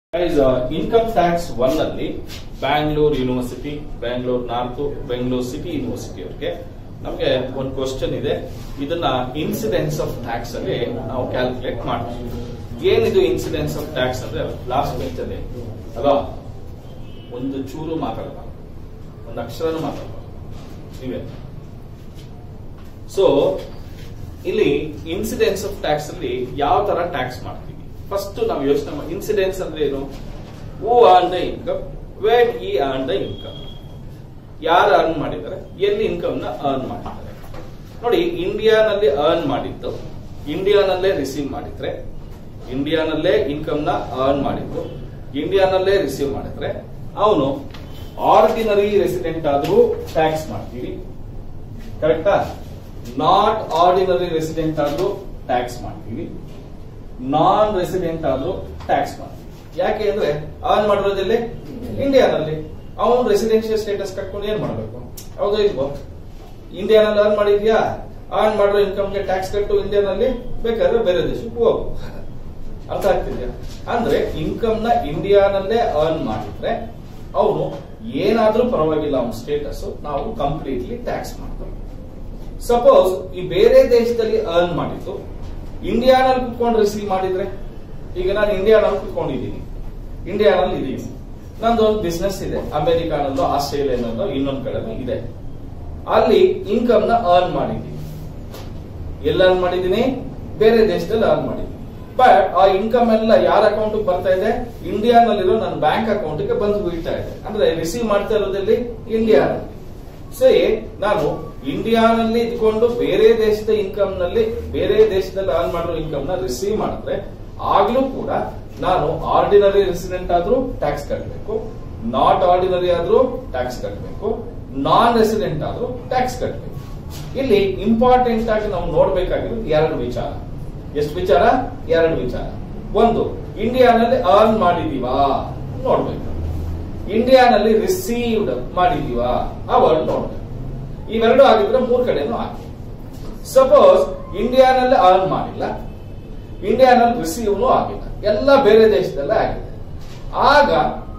Guys income tax one ಅಲ್ಲಿ Bangalore university Bangalore north Bengaluru city university ಅವ್ರಿಗೆ ನಮಗೆ ಒಂದು ಕ್ವಶನ್ ಇದೆ ಇದನ್ನ ಇನ್ಸಿಡೆನ್ಸ್ ಆಫ್ ಟ್ಯಾಕ್ಸ್ ಅಲ್ಲಿ ನಾವು ಕ್ಯಾಲ್ಕುಲೇಟ್ ಮಾಡ್ತೀವಿ ಏನಿದು ಇನ್ಸಿಡೆನ್ಸ್ ಆಫ್ ಟ್ಯಾಕ್ಸ್ ಅಂದ್ರೆ ಲಾಸ್ಟ್ ಬೆಂಚ್ ಅಲ್ಲಿ ಅಲ್ವಾ ಒಂದು ಚೂರು ಮಾತಾಡಲ್ಲ ಒಂದು ಅಕ್ಷರನೂ ಮಾತಾಡಲ್ಲ ನೀವೇ ಸೊ ಇಲ್ಲಿ ಇನ್ಸಿಡೆನ್ಸ್ ಆಫ್ ಟ್ಯಾಕ್ಸ್ ಅಲ್ಲಿ ಯಾವ ತರ ಟ್ಯಾಕ್ಸ್ ಮಾಡ್ತೀವಿ ಫಸ್ಟ್ ನಾವು ಯೋಚನೆ ಮಾಡಿ ಇನ್ಸಿಡೆನ್ಸ್ ಅಂದ್ರೆ ಏನು who on the income where ಈ ಆನ್ ದ ಇನ್ಕಮ್ ಯಾರು ಅರ್ನ್ ಮಾಡಿದ್ದಾರೆ ಎಲ್ಲಿ ಇನ್ಕಮ್ ನ ಅರ್ನ್ ಮಾಡಿದ್ದಾರೆ ನೋಡಿ ಇಂಡಿಯಾನಲ್ಲಿ ಅರ್ನ್ ಮಾಡಿದ್ದು ಇಂಡಿಯಾನಲ್ಲೇ ರಿಸೀವ್ ಮಾಡಿದ್ರೆ ಇಂಡಿಯಾನಲ್ಲೇ ಇನ್ಕಮ್ ನ ಅರ್ನ್ ಮಾಡಿದ್ದು ಇಂಡಿಯಾನಲ್ಲೇ ರಿಸೀವ್ ಮಾಡಿದ್ರೆ ಅವನು ಆರ್ಡಿನರಿ ರೆಸಿಡೆಂಟ್ ಆದ್ರೂ ಟ್ಯಾಕ್ಸ್ ಮಾಡ್ತೀವಿ ಕರೆಕ್ಟಾ ನಾಟ್ ಆರ್ಡಿನರಿ ರೆಸಿಡೆಂಟ್ ಆದ್ರೂ ಟ್ಯಾಕ್ಸ್ ಮಾಡ್ತೀವಿ ನಾನ್ ರೆಸಿಡೆಂಟ್ ಆದ್ರೂ ಟ್ಯಾಕ್ಸ್ ಮಾಡ್ತೀವಿ ಯಾಕೆ ಅಂದ್ರೆ ಅರ್ನ್ ಮಾಡಿರೋದಲ್ಲಿ ಇಂಡಿಯಾನಲ್ಲಿ ಅವನು ರೆಸಿಡೆನ್ಶಿಯಲ್ ಸ್ಟೇಟಸ್ ಕಟ್ಕೊಂಡು ಏನ್ ಮಾಡ್ಬೇಕು ಹೌದೋ ಇಲ್ವೋ ಇಂಡಿಯಾನಲ್ಲಿ ಅರ್ನ್ ಮಾಡಿದ್ಯಾ ಅರ್ನ್ ಮಾಡಿರೋ ಇನ್ಕಮ್ಗೆ ಟ್ಯಾಕ್ಸ್ ಕಟ್ಟು ಇಂಡಿಯಾನಲ್ಲಿ ಬೇಕಾದ್ರೆ ಬೇರೆ ದೇಶಕ್ಕೆ ಹೋಗು ಅರ್ಥ ಆಗ್ತಿದ್ಯಾ ಅಂದ್ರೆ ಇನ್ಕಮ್ ನ ಇಂಡಿಯಾನಲ್ಲೇ ಅರ್ನ್ ಮಾಡಿದ್ರೆ ಅವನು ಏನಾದ್ರೂ ಪರವಾಗಿಲ್ಲ ಅವನ ಸ್ಟೇಟಸ್ ನಾವು ಕಂಪ್ಲೀಟ್ಲಿ ಟ್ಯಾಕ್ಸ್ ಮಾಡ್ತೀವಿ ಸಪೋಸ್ ಈ ಬೇರೆ ದೇಶದಲ್ಲಿ ಅರ್ನ್ ಮಾಡಿದ್ದು ಇಂಡಿಯಾನಲ್ಲಿ ಕುತ್ಕೊಂಡು ರಿಸೀವ್ ಮಾಡಿದ್ರೆ ಈಗ ನಾನು ಇಂಡಿಯಾನಲ್ಲಿ ಕುತ್ಕೊಂಡಿದ್ದೀನಿ ಇಂಡಿಯಾನಲ್ಲಿ ಇದೀನಿ ನಂದು ಒಂದು ಬಿಸ್ನೆಸ್ ಇದೆ ಅಮೆರಿಕಾನಲ್ಲೋ ಆಸ್ಟ್ರೇಲಿಯಾನಲ್ಲೋ ಇನ್ನೊಂದ್ ಕಡೆನೂ ಇದೆ ಅಲ್ಲಿ ಇನ್ಕಮ್ ನ ಅರ್ನ್ ಮಾಡಿದ್ದೀನಿ ಎಲ್ಲ ಅರ್ನ್ ಮಾಡಿದ್ದೀನಿ ಬೇರೆ ದೇಶದಲ್ಲಿ ಅರ್ನ್ ಮಾಡಿದ್ದೀನಿ ಬಟ್ ಆ ಇನ್ಕಮ್ ಎಲ್ಲ ಯಾರ ಅಕೌಂಟ್ ಬರ್ತಾ ಇದೆ ಇಂಡಿಯಾನಲ್ಲಿರೋ ನನ್ನ ಬ್ಯಾಂಕ್ ಅಕೌಂಟ್ಗೆ ಬಂದು ಬೀಳ್ತಾ ಇದೆ ಅಂದ್ರೆ ರಿಸೀವ್ ಮಾಡ್ತಾ ಇರೋದಲ್ಲಿ ಇಂಡಿಯಾನಲ್ಲಿ ಸರಿ ನಾನು ಇಂಡಿಯಾನಲ್ಲಿ ಇದ್ಕೊಂಡು ಬೇರೆ ದೇಶದ ಇನ್ಕಮ್ ನಲ್ಲಿ ಬೇರೆ ದೇಶದಲ್ಲಿ ಅರ್ನ್ ಮಾಡಿರೋ ಇನ್ಕಮ್ ನ ರಿಸೀವ್ ಮಾಡಿದ್ರೆ ಆಗ್ಲೂ ಕೂಡ ನಾನು ಆರ್ಡಿನರಿ ರೆಸಿಡೆಂಟ್ ಆದ್ರೂ ಟ್ಯಾಕ್ಸ್ ಕಟ್ಟಬೇಕು ನಾಟ್ ಆರ್ಡಿನರಿ ಆದ್ರೂ ಟ್ಯಾಕ್ಸ್ ಕಟ್ಟಬೇಕು ನಾನ್ ರೆಸಿಡೆಂಟ್ ಆದ್ರೂ ಟ್ಯಾಕ್ಸ್ ಕಟ್ಟಬೇಕು ಇಲ್ಲಿ ಇಂಪಾರ್ಟೆಂಟ್ ಆಗಿ ನಾವು ನೋಡ್ಬೇಕಾಗಿರೋದು ಎರಡು ವಿಚಾರ ಎಷ್ಟು ವಿಚಾರ ಎರಡು ವಿಚಾರ ಒಂದು ಇಂಡಿಯಾನಲ್ಲಿ ಅರ್ನ್ ಮಾಡಿದೀವಾ ನೋಡ್ಬೇಕು ಇಂಡಿಯಾನಲ್ಲಿ ರಿಸೀವ್ಡ್ ಮಾಡಿದೀವಾ ಆ ವರ್ಡ್ ನೋಡ್ಬೇಕು ಇವೆರಡು ಆಗಿದ್ರೆ ಮೂರ್ ಕಡೆನೂ ಆಗಿ ಸಪೋಸ್ ಇಂಡಿಯಾನಲ್ಲಿ ಅರ್ನ್ ಮಾಡಿಲ್ಲ ಇಂಡಿಯಾನಲ್ಲಿ ರಿಸೀವ್ನು ಆಗಿಲ್ಲ ಎಲ್ಲ ಬೇರೆ ದೇಶದಲ್ಲೇ ಆಗಿದೆ ಆಗ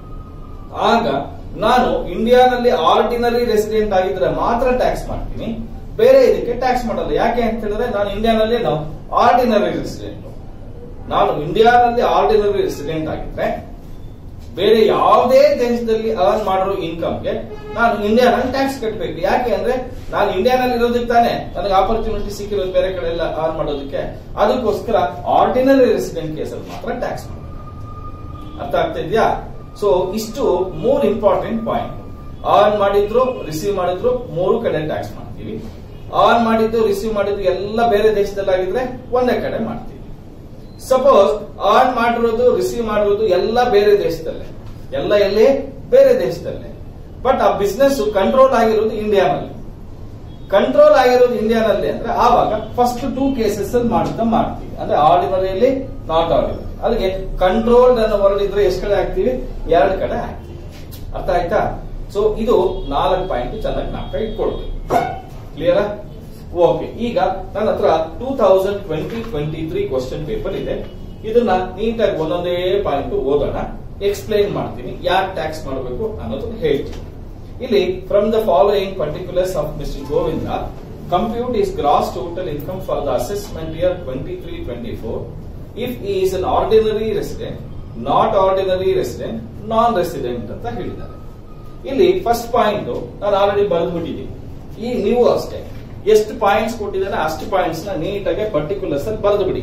ಆಗ ನಾನು ಇಂಡಿಯಾನಲ್ಲಿ ಆರ್ಡಿನರಿ ರೆಸಿಡೆಂಟ್ ಆಗಿದ್ರೆ ಮಾತ್ರ ಟ್ಯಾಕ್ಸ್ ಮಾಡ್ತೀನಿ ಬೇರೆ ಇದಕ್ಕೆ ಟ್ಯಾಕ್ಸ್ ಮಾಡಲ್ಲ ಯಾಕೆ ಅಂತ ಹೇಳಿದ್ರೆ ನಾನು ಇಂಡಿಯಾನಲ್ಲಿ ನಾವು ಆರ್ಡಿನರಿ ರೆಸಿಡೆಂಟ್ ನಾನು ಇಂಡಿಯಾನಲ್ಲಿ ಆರ್ಡಿನರಿ ರೆಸಿಡೆಂಟ್ ಆಗಿದ್ರೆ ಬೇರೆ ಯಾವುದೇ ದೇಶದಲ್ಲಿ ಅರ್ನ್ ಮಾಡಿರೋ ಇನ್ಕಮ್ಗೆ ನಾನು ಇಂಡಿಯಾನಲ್ಲಿ ಟ್ಯಾಕ್ಸ್ ಕಟ್ಟಬೇಕು ಯಾಕೆ ಅಂದ್ರೆ ನಾನು ಇಂಡಿಯಾನಲ್ಲಿ ಇರೋದಕ್ಕೆ ತಾನೆ ನನಗೆ ಆಪರ್ಚುನಿಟಿ ಸಿಕ್ಕಿರೋದು ಬೇರೆ ಕಡೆ ಎಲ್ಲ ಅರ್ನ್ ಮಾಡೋದಕ್ಕೆ ಅದಕ್ಕೋಸ್ಕರ ಆರ್ಡಿನರಿ ರೆಸಿಡೆಂಟ್ ಕೇಸಲ್ಲಿ ಮಾತ್ರ ಟ್ಯಾಕ್ಸ್ ಮಾಡಬೇಕು ಅರ್ಥ ಆಗ್ತಾ ಇದೆಯಾ ಸೊ ಇಷ್ಟು ಮೂರ್ ಇಂಪಾರ್ಟೆಂಟ್ ಪಾಯಿಂಟ್ ಅರ್ನ್ ಮಾಡಿದ್ರು ರಿಸೀವ್ ಮಾಡಿದ್ರು ಮೂರು ಕಡೆ ಟ್ಯಾಕ್ಸ್ ಮಾಡ್ತೀವಿ ಅರ್ನ್ ಮಾಡಿದ್ದು ರಿಸೀವ್ ಮಾಡಿದ್ದು ಎಲ್ಲ ಬೇರೆ ದೇಶದಲ್ಲಾಗಿದ್ರೆ ಒಂದೇ ಕಡೆ ಮಾಡ್ತೀವಿ ಸಪೋಸ್ ಅರ್ನ್ ಮಾಡಿರೋದು ರಿಸೀವ್ ಮಾಡಿರೋದು ಎಲ್ಲ ಬೇರೆ ದೇಶದಲ್ಲೇ ಎಲ್ಲ ಎಲ್ಲಿ ಬೇರೆ ದೇಶದಲ್ಲೇ ಬಟ್ ಆ ಬಿಸ್ನೆಸ್ ಕಂಟ್ರೋಲ್ ಆಗಿರೋದು ಇಂಡಿಯಾನಲ್ಲಿ ಕಂಟ್ರೋಲ್ ಆಗಿರೋದು ಇಂಡಿಯಾನಲ್ಲಿ ಅಂದ್ರೆ ಆವಾಗ ಫಸ್ಟ್ ಟೂ ಕೇಸಸ್ ಅಲ್ಲಿ ಮಾಡ್ತಾ ಮಾಡ್ತೀವಿ ಅಂದ್ರೆ ಆರ್ಡಿನರಿಯಲ್ಲಿ ನಾಟ್ ಆರ್ಡಿನರಿ ಅಲ್ಲಿಗೆ ಕಂಟ್ರೋಲ್ಡ್ ಅನ್ನೋ ವರ್ಡ್ ಇದ್ರೆ ಎಷ್ಟು ಕಡೆ ಹಾಕ್ತಿವಿ ಎರಡು ಕಡೆ ಹಾಕ್ತಿವಿ ಅರ್ಥ ಆಯ್ತಾ ಸೊ ಇದು ನಾಲ್ಕು ಪಾಯಿಂಟ್ ಚೆನ್ನಾಗಿ ನಾಲ್ಕ ಇಟ್ಕೊಳ್ಬೇಕು ಕ್ಲಿಯರ್ ಓಕೆ ಈಗ ನನ್ನ ಹತ್ರ two thousand twenty twenty three question paper ಇದೆ ಇದನ್ನ ನೀಟಾಗಿ ಒಂದೊಂದೇ ಪಾಯಿಂಟ್ ಓದೋಣ ಎಕ್ಸ್ಪ್ಲೈನ್ ಮಾಡ್ತೀನಿ ಯಾಕೆ ಟ್ಯಾಕ್ಸ್ ಮಾಡಬೇಕು ಅನ್ನೋದನ್ನ ಹೇಳ್ತೀನಿ ಇಲ್ಲಿ from the following particulars of mister Govinda compute is gross total income for the assessment year twenty three twenty four if is an ordinary resident not ordinary resident non resident ಅಂತ ಹೇಳಿದ್ದಾರೆ ಇಲ್ಲಿ first point ನಾನು already ಬರೆದ್ಬಿಟ್ಟಿದ್ದೀನಿ ಈ ನೀವು ಅಷ್ಟೇ ಎಷ್ಟು points ಕೊಟ್ಟಿದ್ದಾರೆ ಅಷ್ಟು ಪಾಯಿಂಟ್ಸ್ ನ ನೀಟಾಗಿ ಪರ್ಟಿಕ್ಯುಲರ್ಸ್ ಅಲ್ಲಿ ಬರೆದು ಬಿಡಿ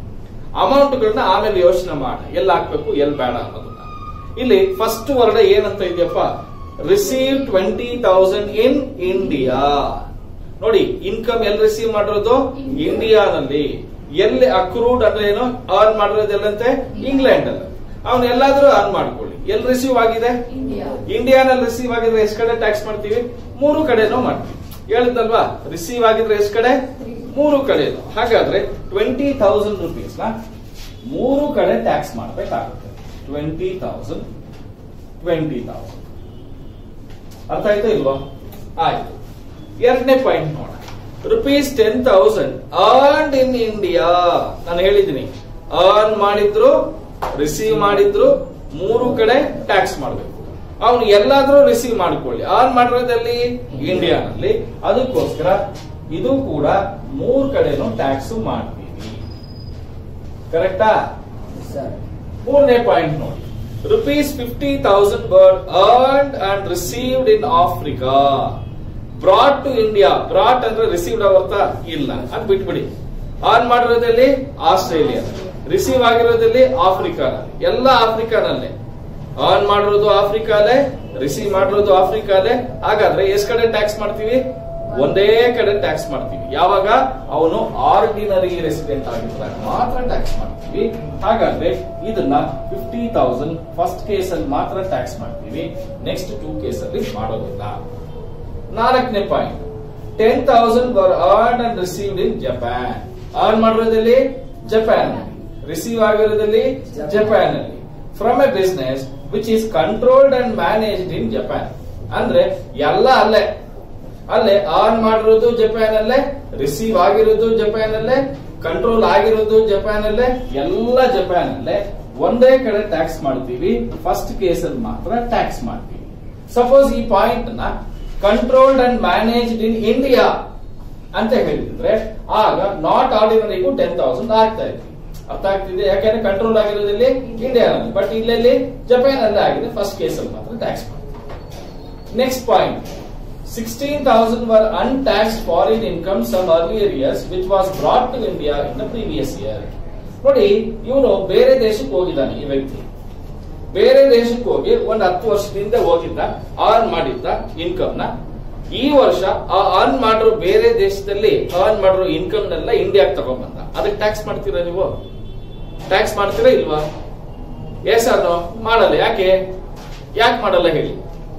ಅಮೌಂಟ್ ಗಳನ್ನ ಆಮೇಲೆ ಯೋಚನೆ ಮಾಡ ಎಲ್ಲಿ ಹಾಕ್ಬೇಕು ಎಲ್ಲಿ ಬೇಡ ಅನ್ನೋದನ್ನ ಇಲ್ಲಿ ಫಸ್ಟ್ ವರ್ಡ್ ಏನಂತ ಇದೆಯಪ್ಪ receive twenty thousand in India ನೋಡಿ ಇನ್ಕಮ್ ಎಲ್ಲಿ ರಿಸೀವ್ ಮಾಡಿರೋದು ಇಂಡಿಯಾನಲ್ಲಿ ಎಲ್ಲಿ ಅಕ್ರೂಡ್ ಅಂದ್ರೆ ಏನು ಅರ್ನ್ ಮಾಡಿರೋದು ಎಲ್ಲಂತೆ ಇಂಗ್ಲೆಂಡ್ ಅಲ್ಲಿ ಅವನು ಎಲ್ಲಾದ್ರೂ ಅರ್ನ್ ಮಾಡ್ಕೊಳ್ಳಿ ಎಲ್ಲಿ ರಿಸೀವ್ ಆಗಿದೆ ಇಂಡಿಯಾನಲ್ಲಿ ರಿಸೀವ್ ಆಗಿದ್ರೆ ಎಷ್ಟು ಕಡೆ ಟ್ಯಾಕ್ಸ್ ಮಾಡ್ತೀವಿ ಮೂರು ಕಡೆನೂ ಮಾಡ್ತೀವಿ ಹೇಳಿದ್ದಲ್ವಾ ರಿಸೀವ್ ಆಗಿದ್ರೆ ಎಷ್ಟು ಕಡೆ ಮೂರು ಕಡೆನೂ ಹಾಗಾದ್ರೆ ಟ್ವೆಂಟಿ ತೌಸಂಡ್ ರುಪೀಸ್ ನ ಮೂರು ಕಡೆ ಟ್ಯಾಕ್ಸ್ ಮಾಡಬೇಕಾಗುತ್ತೆ ಟ್ವೆಂಟಿ ತೌಸಂಡ್ ಟ್ವೆಂಟಿ ತೌಸಂಡ್ ಅರ್ಥ ಆಯ್ತಾ ಇಲ್ವಾ ಆಯ್ತು ಎರಡನೇ ಪಾಯಿಂಟ್ ನೋಡೋಣ rupees ten thousand earn in India ನಾನು ಹೇಳಿದ್ದೀನಿ ಅರ್ನ್ ಮಾಡಿದ್ರು ರಿಸೀವ್ ಮಾಡಿದ್ರು ಮೂರು ಕಡೆ ಟ್ಯಾಕ್ಸ್ ಮಾಡಬೇಕು ಅವನು ಎಲ್ಲಾದ್ರೂ ರಿಸೀವ್ ಮಾಡ್ಕೊಳ್ಳಿ ಆನ್ ಮಾಡಿರೋದಲ್ಲಿ ಇಂಡಿಯಾನಲ್ಲಿ ಅದಕ್ಕೋಸ್ಕರ ಇದು ಕೂಡ ಮೂರ್ ಕಡೆನೂ ಟ್ಯಾಕ್ಸ್ ಮಾಡ್ತೀವಿ ಕರೆಕ್ಟಾ ಸರ್ ಮೂರನೇ ಪಾಯಿಂಟ್ ನೋಡಿ ರುಪೀಸ್ ಫಿಫ್ಟಿ ತೌಸಂಡ್ ಬರ್ಡ್ earned and received in Africa brought to India brought ಅಂದ್ರೆ ರಿಸೀವ್ಡ್ ಅವರ್ತಾ ಇಲ್ಲ ಅದ್ ಬಿಟ್ಬಿಡಿ ಆನ್ ಮಾಡಿರೋದಲ್ಲಿ ಆಸ್ಟ್ರೇಲಿಯಾ ರಿಸೀವ್ ಆಗಿರೋದಲ್ಲಿ ಆಫ್ರಿಕಾ ಎಲ್ಲ ಆಫ್ರಿಕಾನಲ್ಲೇ ಆನ್ ಮಾಡಿರೋದು ಆಫ್ರಿಕಾಲೇ ರಿಸೀವ್ ಮಾಡಿರೋದು ಆಫ್ರಿಕಾಲೇ ಹಾಗಾದ್ರೆ ಎಷ್ಟ್ ಕಡೆ ಟ್ಯಾಕ್ಸ್ ಮಾಡ್ತೀವಿ ಒಂದೇ ಕಡೆ ಟ್ಯಾಕ್ಸ್ ಮಾಡ್ತೀವಿ ಯಾವಾಗ ಅವನು ಆರ್ಡಿನರಿ ರೆಸಿಡೆಂಟ್ ಆಗಿದ್ದಾಗ ಮಾತ್ರ ಟ್ಯಾಕ್ಸ್ ಮಾಡ್ತೀವಿ ಹಾಗಾದ್ರೆ ಇದನ್ನ ಫಿಫ್ಟಿ ತೌಸಂಡ್ ಫಸ್ಟ್ ಕೇಸ್ ಅಲ್ಲಿ ಮಾತ್ರ ಟ್ಯಾಕ್ಸ್ ಮಾಡ್ತೀವಿ ನೆಕ್ಸ್ಟ್ ಟೂ ಕೇಸ್ ಅಲ್ಲಿ ಮಾಡೋದಿಲ್ಲ ನಾಲ್ಕನೇ point ten thousand were earn and received in Japan earn ಮಾಡಿರೋದಲ್ಲಿ ಜಪಾನ್ ರಿಸೀವ್ ಆಗಿರೋದಲ್ಲಿ ಜಪಾನ್ ಅಲ್ಲಿ from a business which is controlled and managed in Japan ಅಂದ್ರೆ ಎಲ್ಲ ಅಲ್ಲೇ ಅಲ್ಲೇ ಆನ್ ಮಾಡಿರೋದು ಜಪಾನ್ ಅಲ್ಲೇ ರಿಸೀವ್ ಆಗಿರೋದು ಜಪಾನ್ ಅಲ್ಲೇ ಕಂಟ್ರೋಲ್ ಆಗಿರೋದು ಜಪಾನ್ ಅಲ್ಲೇ ಎಲ್ಲ ಜಪಾನ್ ಅಲ್ಲೇ ಒಂದೇ ಕಡೆ ಟ್ಯಾಕ್ಸ್ ಮಾಡ್ತೀವಿ ಫಸ್ಟ್ ಕೇಸ್ ಅಲ್ಲಿ ಮಾತ್ರ ಟ್ಯಾಕ್ಸ್ ಮಾಡ್ತೀವಿ ಸಪೋಸ್ ಈ ಪಾಯಿಂಟ್ ನ controlled and managed in India ಅಂತ ಹೇಳಿದ್ರೆ ಆಗ ನಾಟ್ ಆರ್ಡಿನರಿಗೂ ಟೆನ್ ತೌಸಂಡ್ ಆಗ್ತಾ ಇತ್ತು ಅರ್ಥ ಆಗ್ತಿದೆ ಯಾಕಂದ್ರೆ ಕಂಟ್ರೋಲ್ ಆಗಿರೋದಲ್ಲಿ ಇಂಡಿಯಾನಲ್ಲಿ ಬಟ್ ಇಲ್ಲೆಲ್ಲಿ ಜಪಾನ್ ಅಲ್ಲೇ ಆಗಿದೆ ಫಸ್ಟ್ ಕೇಸ್ ಅಲ್ಲಿ ಮಾತ್ರ ಟ್ಯಾಕ್ಸ್ ಮಾಡ್ತೀವಿ next point sixteen thousand were untaxed foreign income some earlier years which was brought to India in the previous year ನೋಡಿ ಇವನು ಬೇರೆ ದೇಶಕ್ಕೆ ಹೋಗಿದ್ದಾನೆ ಈ ವ್ಯಕ್ತಿ ಬೇರೆ ದೇಶಕ್ಕೆ ಹೋಗಿ ಒಂದ್ ಹತ್ತು ವರ್ಷದಿಂದ ಹೋಗಿದ್ದ ಅರ್ನ್ ಮಾಡಿದ್ದ ಇನ್ಕಮ್ ನ ಈ ವರ್ಷ ಆ ಅರ್ನ್ ಮಾಡಿರೋ ಬೇರೆ ದೇಶದಲ್ಲಿ ಅರ್ನ್ ಮಾಡಿರೋ ಇನ್ಕಮ್ ನೆಲ್ಲ ಇಂಡಿಯಾಗೆ ತಗೊಂಡ್ಬಂದ ಅದಕ್ಕೆ ಟ್ಯಾಕ್ಸ್ ಮಾಡ್ತೀರಾ ನೀವು ಟ್ಯಾಕ್ಸ್ ಮಾಡ್ತೀರಾ ಇಲ್ವಾ ಎಸ್ ಅದು ಮಾಡಲ್ಲ ಯಾಕೆ ಯಾಕೆ ಮಾಡಲ್ಲ ಹೇಳಿ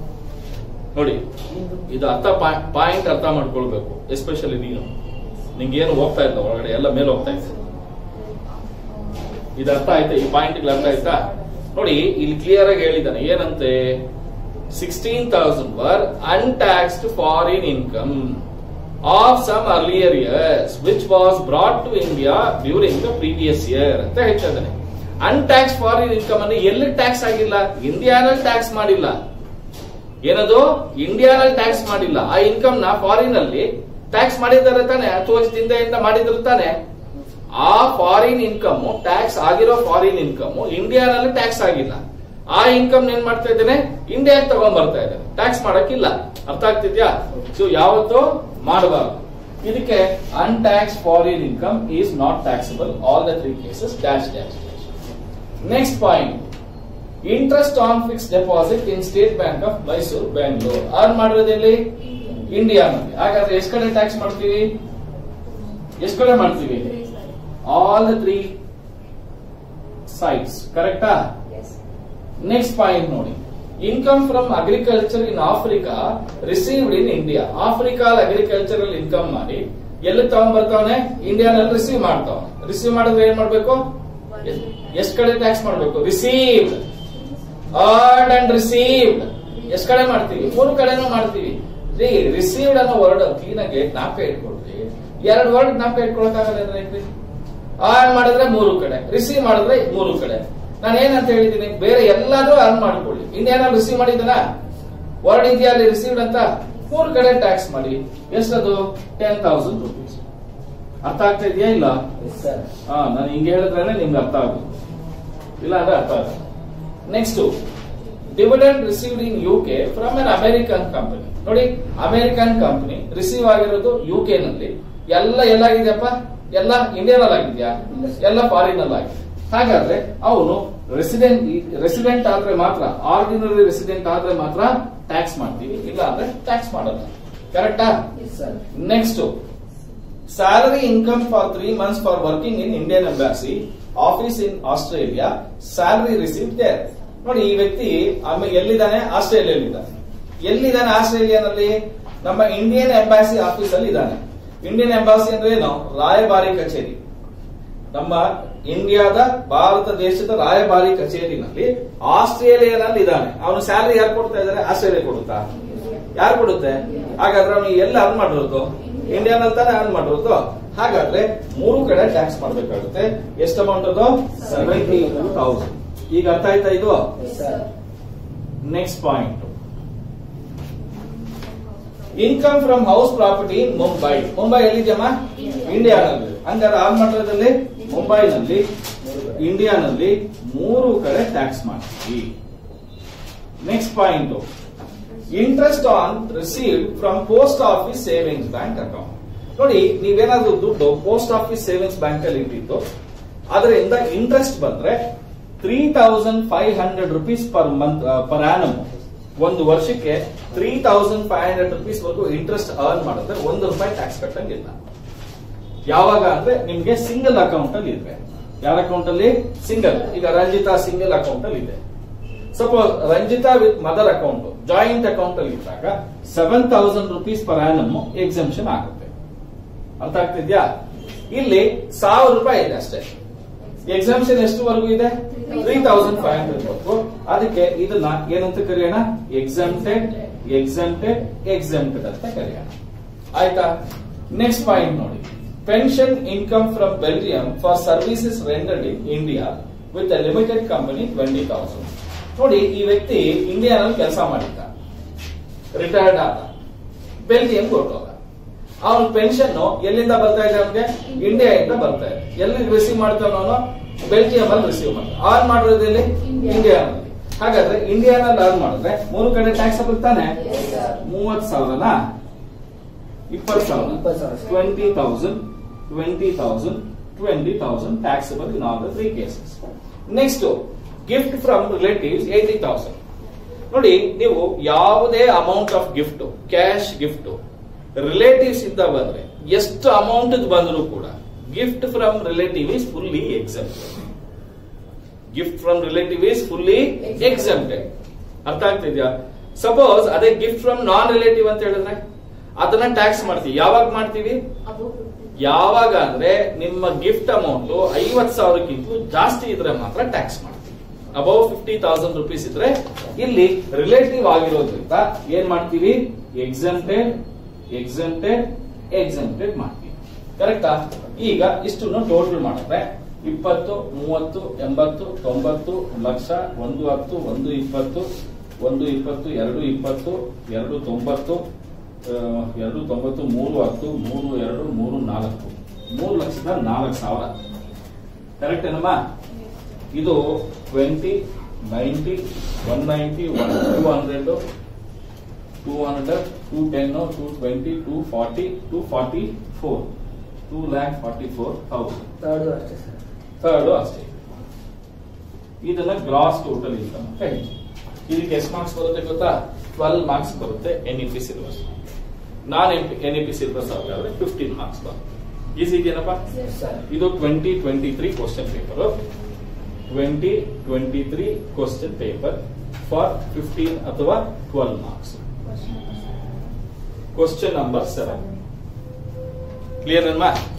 ನೋಡಿ ಇದು ಅರ್ಥ ಪಾಯಿಂಟ್ ಅರ್ಥ ಮಾಡ್ಕೊಳ್ಬೇಕು ಎಸ್ಪೆಷಲಿ ನೀನು ನಿಂಗೆ ಏನು ಹೋಗ್ತಾ ಇಲ್ಲ ಒಳಗಡೆ ಎಲ್ಲ ಮೇಲೆ ಹೋಗ್ತಾ ಇದೆ ಇದು ಅರ್ಥ ಆಯ್ತಾ ಈ ಪಾಯಿಂಟ್ ಅರ್ಥ ಆಯ್ತಾ ನೋಡಿ ಇಲ್ಲಿ ಕ್ಲಿಯರ್ ಆಗಿ ಹೇಳಿದ್ದಾನೆ ಏನಂತೆ sixteen thousand were untaxed foreign income of some earlier years which was brought to India during the previous year ಅಂತ ಹೇಳ್ತಾ ಇದ್ದಾನೆ ಅನ್ಟ್ಯಾಕ್ಸ್ ಫಾರಿನ್ ಇನ್ಕಮ್ ಅನ್ನು ಎಲ್ಲಿ ಟ್ಯಾಕ್ಸ್ ಆಗಿಲ್ಲ ಇಂಡಿಯಾನಲ್ಲಿ ಟ್ಯಾಕ್ಸ್ ಮಾಡಿಲ್ಲ ಏನದು ಇಂಡಿಯಾನಲ್ಲಿ ಟ್ಯಾಕ್ಸ್ ಮಾಡಿಲ್ಲ ಆ ಇನ್ಕಮ್ ನ ಫಾರಿನ್ ಅಲ್ಲಿ ಟ್ಯಾಕ್ಸ್ ಮಾಡಿದ್ದಾರೆ ತಾನೆ ಹತ್ತು ವರ್ಷದಿಂದ ಇಂದ ಮಾಡಿದ್ರು ತಾನೆ ಆ ಫಾರಿನ್ ಇನ್ಕಮ್ ಟ್ಯಾಕ್ಸ್ ಆಗಿರೋ ಫಾರಿನ್ ಇನ್ಕಮ್ ಇಂಡಿಯಾನಲ್ಲಿ ಟ್ಯಾಕ್ಸ್ ಆಗಿಲ್ಲ ಆ ಇನ್ಕಮ್ ಏನ್ ಮಾಡ್ತಾ ಇದ್ದೇನೆ ಇಂಡಿಯಾಗೆ ತಗೊಂಡ್ ಬರ್ತಾ ಇದ್ದೇನೆ ಟ್ಯಾಕ್ಸ್ ಮಾಡಕ್ಕಿಲ್ಲ ಅರ್ಥ ಆಗ್ತಿದ್ಯಾ ಸೊ ಯಾವತ್ತೂ ಮಾಡಬಾರ್ದು ಇದಕ್ಕೆ untaxed foreign income is not taxable all the three cases dash dash next point interest on fix deposit in State Bank of Mysore Bangalore earn ಮಾಡಿರೋದೆಲ್ಲಿ ಇಂಡಿಯಾನಲ್ಲಿ ಹಾಗಾದ್ರೆ ಎಷ್ಟು ಕಡೆ ಟ್ಯಾಕ್ಸ್ ಮಾಡ್ತೀವಿ ಎಷ್ಟು ಕಡೆ ಮಾಡ್ತೀವಿ ಆಲ್ ದ ತ್ರೀ ಸೈಟ್ಸ್ ಕರೆಕ್ಟಾ ನೆಕ್ಸ್ಟ್ ಪಾಯಿಂಟ್ ನೋಡಿ income from agriculture in Africa received in India Africa agricultural income ಮಾಡಿ ಎಲ್ಲಿ ತಗೊಂಡ್ಬರ್ತಾವನೆ ಇಂಡಿಯಾನಲ್ಲಿ ರಿಸೀವ್ ಮಾಡ್ತಾವನೆ ರಿಸೀವ್ ಮಾಡಿದ್ರೆ ಏನ್ ಮಾಡ್ಬೇಕು ಎಷ್ಟ್ ಕಡೆ ಟ್ಯಾಕ್ಸ್ ಮಾಡ್ಬೇಕು ರಿಸೀವ್ಡ್ ಅರ್ಡ್ ಅಂಡ್ ರಿಸೀವ್ಡ್ ಎಷ್ಟ್ ಕಡೆ ಮಾಡ್ತೀವಿ ಮೂರು ಕಡೆನೂ ಮಾಡ್ತೀವಿ ರೀ ರಿಸೀವ್ಡ್ ಅನ್ನೋ ವರ್ಡ್ ಕ್ಲೀನ್ ಆಗಿ ಜ್ಞಾಪಕ ಇಟ್ಕೊಳ್ರಿ ಎರಡು ವರ್ಡ್ ಜ್ಞಾಪಕ ಇಟ್ಕೊಳಕ್ಕಾಗಲ್ಲ ರೈತ್ರಿ ಅರ್ನ್ ಮಾಡಿದ್ರೆ ಮೂರು ಕಡೆ ರಿಸೀವ್ ಮಾಡಿದ್ರೆ ಮೂರು ಕಡೆ ನಾನು ಏನಂತ ಹೇಳಿದ್ದೀನಿ ಬೇರೆ ಎಲ್ಲಾದ್ರೂ ಅರ್ನ್ ಮಾಡ್ಕೊಳ್ಳಿ ಇಂಡಿಯಾನಲ್ಲಿ ರಿಸೀವ್ ಮಾಡಿದನ ವರ್ಡ್ ಇದೆಯಾ ಅಲ್ಲಿ ರಿಸೀವ್ಡ್ ಅಂತ ಮೂರು ಕಡೆ ಟ್ಯಾಕ್ಸ್ ಮಾಡಿ ಎಷ್ಟದು ಟೆನ್ ತೌಸಂಡ್ ರುಪೀಸ್ ಅರ್ಥ ಆಗ್ತಾ ಇದೆಯಾ ಇಲ್ಲ ಎಸ್ ಸರ್ ಹಾ ನಾನು ಹಿಂಗೆ ಹೇಳಿದ್ರೆ ನಿಮ್ಗೆ ಅರ್ಥ ಆಗುತ್ತೆ ಇಲ್ಲ ಅಂದ್ರೆ ಅರ್ಥ ಆಗಲ್ಲ next dividend received in U K from an American company ನೋಡಿ ಅಮೆರಿಕನ್ ಕಂಪನಿ ರಿಸೀವ್ ಆಗಿರೋದು ಯು ಕೆ ನಲ್ಲಿ ಎಲ್ಲ ಎಲ್ಲಾಗಿದೆಯಪ್ಪ ಎಲ್ಲ ಇಂಡಿಯಾನಲ್ಲಿ ಆಗಿದ್ಯಾ ಎಲ್ಲ ಫಾರಿನ್ ಅಲ್ಲಿ ಆಗಿದೆ ಹಾಗಾದ್ರೆ ಅವನು ರೆಸಿಡೆಂಟ್ ರೆಸಿಡೆಂಟ್ ಆದ್ರೆ ಮಾತ್ರ ಆರ್ಡಿನರಿ ರೆಸಿಡೆಂಟ್ ಆದ್ರೆ ಮಾತ್ರ ಟ್ಯಾಕ್ಸ್ ಮಾಡ್ತೀವಿ ಇಲ್ಲ ಅಂದ್ರೆ ಟ್ಯಾಕ್ಸ್ ಮಾಡಲ್ಲ ಕರೆಕ್ಟಾ yes sir next salary income for three months for working in Indian embassy office in Australia salary receive there ನೋಡಿ ಈ ವ್ಯಕ್ತಿ ಆಮೇಲೆ ಎಲ್ಲಿದ್ದಾನೆ ಆಸ್ಟ್ರೇಲಿಯಾದಲ್ಲಿದ್ದಾನೆ ಎಲ್ಲಿದ್ದಾನೆ ಆಸ್ಟ್ರೇಲಿಯಾನಲ್ಲಿ ನಮ್ಮ ಇಂಡಿಯನ್ ಎಂಬಾಸಿ ಆಫೀಸ್ ಅಲ್ಲಿ ಇದ್ದಾನೆ ಇಂಡಿಯನ್ ಎಂಬಾಸಿ ಅಂದ್ರೆ ಏನು ರಾಯಭಾರಿ ಕಚೇರಿ ನಮ್ಮ ಇಂಡಿಯಾದ ಭಾರತ ದೇಶದ ರಾಯಭಾರಿ ಕಚೇರಿನಲ್ಲಿ ಆಸ್ಟ್ರೇಲಿಯಾನಲ್ಲಿ ಇದ್ದಾನೆ ಅವನು ಸ್ಯಾಲರಿ ಯಾರು ಕೊಡ್ತಾ ಇದ್ದಾರೆ ಆಸ್ಟ್ರೇಲಿಯಾ ಕೊಡುತ್ತಾ ಯಾರು ಕೊಡುತ್ತೆ ಹಾಗಾದ್ರೆ ಅವನು ಎಲ್ಲ ಅರ್ನ್ ಮಾಡಿರೋದು ಇಂಡಿಯಾನಲ್ಲಿ ತಾನೇ ಅರ್ನ್ ಮಾಡಿರೋದು ಹಾಗಾದ್ರೆ ಮೂರು ಕಡೆ ಟ್ಯಾಕ್ಸ್ ಮಾಡಬೇಕಾಗುತ್ತೆ ಎಷ್ಟು ಅಮೌಂಟ್ ಅದು ಸೆವೆಂಟಿ ತೌಸಂಡ್ ಈಗ ಅರ್ಥ ಆಯ್ತಾ ಇದು Yes, sir. Next point income from house property in Mumbai Mumbai ಎಲ್ಲಿದೆಯಮ್ಮ India. ಇಂಡಿಯಾನಲ್ಲಿ ಹಂಗಾರೆ ಆ ಮಟ್ಟದಲ್ಲಿ ಮುಂಬೈನಲ್ಲಿ ಇಂಡಿಯಾನಲ್ಲಿ ಮೂರು ಕಡೆ ಟ್ಯಾಕ್ಸ್ ಮಾಡ್ತೀವಿ next point interest on received from post office savings bank account ನೋಡಿ ನೀವೇನಾದ್ರೂ ದುಡ್ಡು ಪೋಸ್ಟ್ ಆಫೀಸ್ ಸೇವಿಂಗ್ಸ್ ಬ್ಯಾಂಕ್ ಅಲ್ಲಿ ಇಟ್ಟಿದ್ದು ಅದರಿಂದ ಇಂಟ್ರೆಸ್ಟ್ ಬಂದ್ರೆ three thousand five hundred rupees per month per annum ಒಂದು ವರ್ಷಕ್ಕೆ three thousand five hundred rupees ವರೆಗೂ ಇಂಟ್ರೆಸ್ಟ್ ಅರ್ನ್ ಮಾಡಿದ್ರೆ ಒಂದು ರೂಪಾಯಿ ಟ್ಯಾಕ್ಸ್ ಕಟ್ಟಂಗಿಲ್ಲ ಯಾವಾಗ ಅಂದ್ರೆ ನಿಮ್ಗೆ ಸಿಂಗಲ್ ಅಕೌಂಟ್ ಅಲ್ಲಿ ಇದ್ರೆ ಯಾರ ಅಕೌಂಟ್ ಅಲ್ಲಿ ಸಿಂಗಲ್ ಈಗ ರಂಜಿತಾ ಸಿಂಗಲ್ ಅಕೌಂಟ್ ಅಲ್ಲಿ ಇದೆ suppose Ranjitha with mother account joint account ಅಲ್ಲಿ ಇದ್ದಾಗ seven thousand rupees per annum exemption ಆಗುತ್ತೆ ಅರ್ಥ ಆಗ್ತಿದ್ಯಾ ಇಲ್ಲಿ ಸಾವಿರ ರೂಪಾಯಿ ಇದೆ ಅಷ್ಟೇ ಎಕ್ಸಾಮ್ಷನ್ ಎಷ್ಟುವರೆಗೂ ಇದೆ ತ್ರೀ ತೌಸಂಡ್ ಫೈವ್ ಹಂಡ್ರೆಡ್ ವರೆಗೂ ಅದಕ್ಕೆ ಇದನ್ನ ಏನಂತ ಕರೆಯೋಣ ಎಕ್ಸಮ್ಟೆಡ್ ಎಕ್ಸಮ್ಟೆಡ್ ಎಕ್ಸಮ್ಟೆಡ್ ಅಂತ ಕರೆಯೋಣ ಆಯ್ತಾ ನೆಕ್ಸ್ಟ್ ಪಾಯಿಂಟ್ ನೋಡಿ pension income from Belgium for services rendered in India with a limited company twenty thousand ನೋಡಿ ಈ ವ್ಯಕ್ತಿ ಇಂಡಿಯಾನಲ್ಲಿ ಕೆಲಸ ಮಾಡಿದ್ದ ರಿಟೈರ್ಡ್ ಆದ ಬೆಲ್ಜಿಯಂ ಹೊರಟೋದ ಅವನ ಪೆನ್ಷನ್ ಎಲ್ಲಿಂದ ಬರ್ತಾ ಇದೆ ಅವನಿಗೆ ಇಂಡಿಯಾದಿಂದ ಬರ್ತಾ ಇದೆ ಎಲ್ಲಿ ರಿಸೀವ್ ಮಾಡ್ತಾನ ಅವನು ಬೆಲ್ಜಿಯಂ ಅಲ್ಲಿ ರಿಸೀವ್ ಮಾಡ್ತಾನೆ ಆನ್ ಮಾಡೋದು ಎಲ್ಲಿ India. ಇಂಡಿಯಾನಲ್ಲಿ ಹಾಗಾದ್ರೆ ಇಂಡಿಯಾನಲ್ಲಿ ಆನ್ ಮಾಡಿದ್ರೆ ಮೂರು ಕಡೆ ಟ್ಯಾಕ್ಸ್ ಬರ್ತಾನೆ Yes, sir. ಮೂವತ್ ಸಾವಿರನಾ ಇಪ್ಪತ್ತು ಸಾವಿರ ಇಪ್ಪತ್ತು ಸಾವಿರ. Twenty thousand twenty thousand twenty thousand taxable in all the three cases next gift from relatives eighty thousand ನೋಡಿ ನೀವು ಯಾವುದೇ amount of gift cash gift relatives ಇಂದ ಬಂದ್ರೆ ಎಷ್ಟು ಅಮೌಂಟ್ ಬಂದರೂ ಕೂಡ gift from relative is fully exempted gift from relative is fully exempted ಅರ್ಥ ಆಗ್ತಿದ್ಯಾ ಸಪೋಸ್ ಅದೇ ಗಿಫ್ಟ್ ಫ್ರಮ್ ನಾನ್ ರಿಲೇಟಿವ್ ಅಂತ ಹೇಳಿದ್ರೆ ಅದನ್ನ ಟ್ಯಾಕ್ಸ್ ಮಾಡ್ತೀವಿ ಯಾವಾಗ ಮಾಡ್ತೀವಿ Above ಯಾವಾಗ ಅಂದ್ರೆ ನಿಮ್ಮ ಗಿಫ್ಟ್ ಅಮೌಂಟ್ ಐವತ್ ಸಾವಿರಕ್ಕಿಂತ ಜಾಸ್ತಿ ಇದ್ರೆ ಮಾತ್ರ ಟ್ಯಾಕ್ಸ್ ಮಾಡ್ತೀವಿ ಅಬೌವ್ ಫಿಫ್ಟಿ ತೌಸಂಡ್ ರುಪೀಸ್ ಇದ್ರೆ ಇಲ್ಲಿ ರಿಲೇಟಿವ್ ಆಗಿರೋದ್ರಿಂದ ಏನ್ ಮಾಡ್ತೀವಿ ಎಕ್ಸಂಟೆಡ್ ಎಕ್ಸಂಟೆಡ್ ಎಕ್ಸಂಟೆಡ್ ಮಾಡ್ತೀವಿ ಕರೆಕ್ಟಾ ಈಗ ಇಷ್ಟನ್ನು ಟೋಟಲ್ ಮಾಡಿದ್ರೆ ಇಪ್ಪತ್ತು ಮೂವತ್ತು ಎಂಬತ್ತು ತೊಂಬತ್ತು ಲಕ್ಷ ಒಂದು ಹತ್ತು ಒಂದು ಇಪ್ಪತ್ತು ಒಂದು ಇಪ್ಪತ್ತು ಎರಡು ಇಪ್ಪತ್ತು ಎರಡು ತೊಂಬತ್ತು ಆ, ಎರಡು ತೊಂಬತ್ತು ಮೂರು ಹತ್ತು ಮೂರು ಎರಡು ಮೂರು ನಾಲ್ಕು ಮೂರು ಲಕ್ಷದ ನಾಲ್ಕು ಸಾವಿರ ಕರೆಕ್ಟ್ ಏನಮ್ಮ ಇದು twenty ninety one ninety one two hundred two hundred two ten two twenty two forty two forty four two lakh forty four thousand third ಅಷ್ಟೇ ಸರ್ ಥರ್ಡ್ ಅಷ್ಟೇ ಇದನ್ನ ಗ್ರಾಸ್ ಟೋಟಲ್ ಇನ್ಕಮ್ ಅಂತ ಹೇಳ್ತೀವಿ ಇದಕ್ಕೆ ಎಷ್ಟು ಮಾರ್ಕ್ಸ್ ಬರುತ್ತೆ ಗೊತ್ತಾ ಟ್ವೆಲ್ ಮಾರ್ಕ್ಸ್ ಬರುತ್ತೆ N E P syllabus non N E P syllabus ಆದ್ರೆ ಫಿಫ್ಟೀನ್ ಮಾರ್ಕ್ಸ್ ಬರುತ್ತೆ ಈಸಿ ಇದೆಯೇನಪ್ಪ Yes, sir. ಇದು twenty twenty three question paper twenty twenty three question paper for fifteen ಅಥವಾ twelve marks question number seven clear ಅನ್ಮಾ